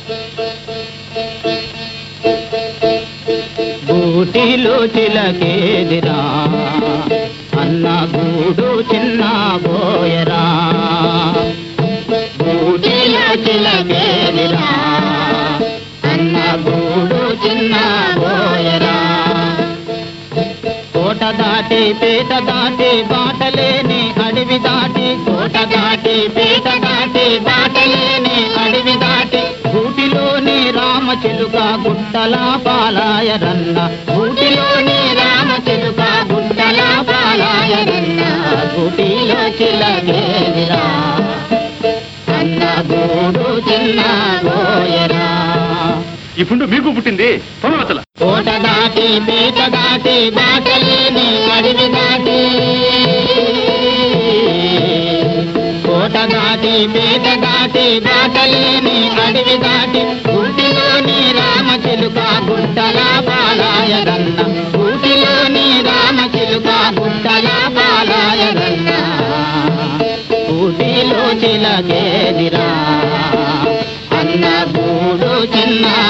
గూటిలో చిలకేదిరా అన్న గూడు చిన్న బోయరా గూటిలో చిలకేదిరా అన్న గూడు చిన్న బోయరా కోట దాటి పేట దాటి బాటలేని అడవి దాటి కోట దాటి పేట దాటి బాటలేని అడవి దాటి గూటిలోని రామ చిలుక గుట్టలా పాలాయ రన్న గూటిలోని రామ చిలుక గుట్టలా పాలాయ రన్న గూటిలో చిలగేదిరా అన్న గూడు చిన్న గోయరా ఈ పుండు మీకు పుట్టింది పొలవతల కోట దాటి పీట దాటి బాటలేని అడవి దాటి కోట దాటి పీట దాటి బాటలేని అడవి దాటి ఊటిలోని రామ చిలుక గుట్టల బాలాయ రన్న ఊటిలోని రామ చిలుక గుట్టల బాలాయ రన్న ఊటిలో చిలకేదిరా అన్న గూడు చిన్న